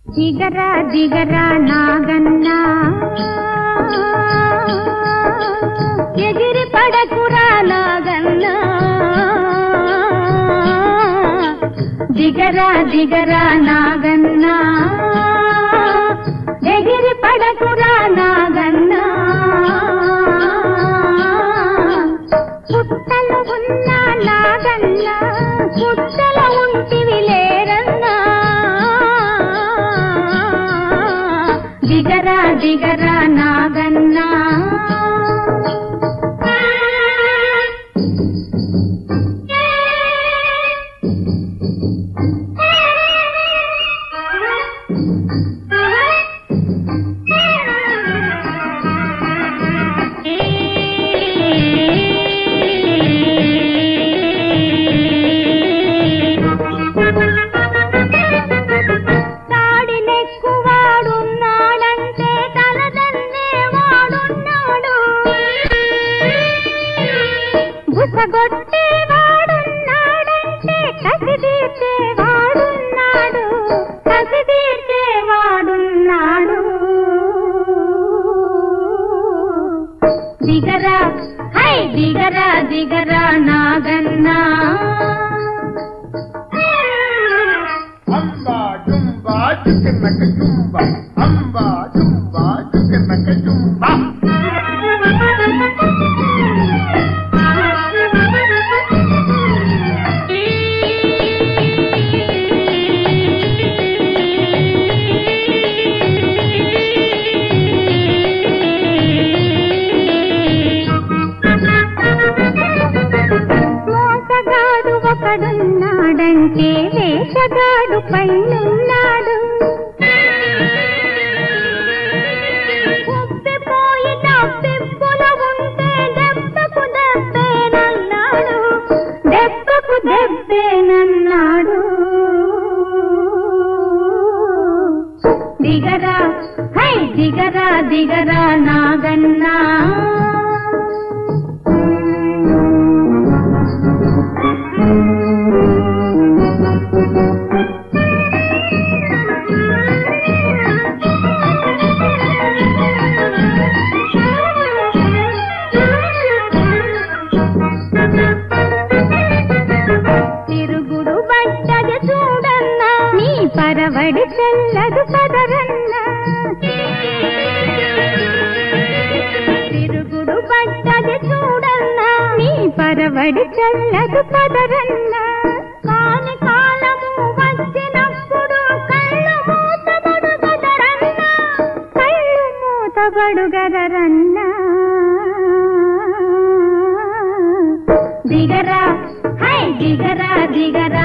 దిగరా దిగరా నాగన్నా ఎగిరి పడకురా నాగన్నా దిగరా దిగరా నాగన్నా ఎగిరి పడకురా నాగన్నా పుట్టలు ఉన్న నాగన్నా పుట్టల ఉంటివి లేరన్నా దిగరా దిగరా నాగన్నా తాడినెక్కువాడున్నాడంటే తలదన్నే వాడున్నాడు బుసగొట్టే వాడున్నాడంటే కసి తీర్చే వాడున్నాడు కసి తీర్చే వాడున్నాడు దిగరా హై దిగరా దిగరా నాగన్నా అంబా జుంబా చికెనక జుంబా అంబా జుంబా చికెనక జుంబా మోసగాడు ఒకడున్నాడంటే వేషగాడు పైనున్నాడు ఉబ్బిపోయి తప్పిప్పుల ఉంటే దెబ్బకు దెబ్బేనన్నాడు దెబ్బకు దెబ్బేనన్నాడు దిగరా హై దిగరా దిగరా నాగన్నా తిరుగుడు బట్టది చూడన్నా నీ పరవడి చెల్లదు పదరన్నా తిరుగుడు బట్టది చూడన్నా నీ పరవడి చెల్లదు పదరన్నా కాని కాలము వచ్చినప్పుడు కళ్ళు మూతబడు గదరన్నా కళ్ళు మూతబడు గదరన్నా దిగరా హై దిగరా దిగరా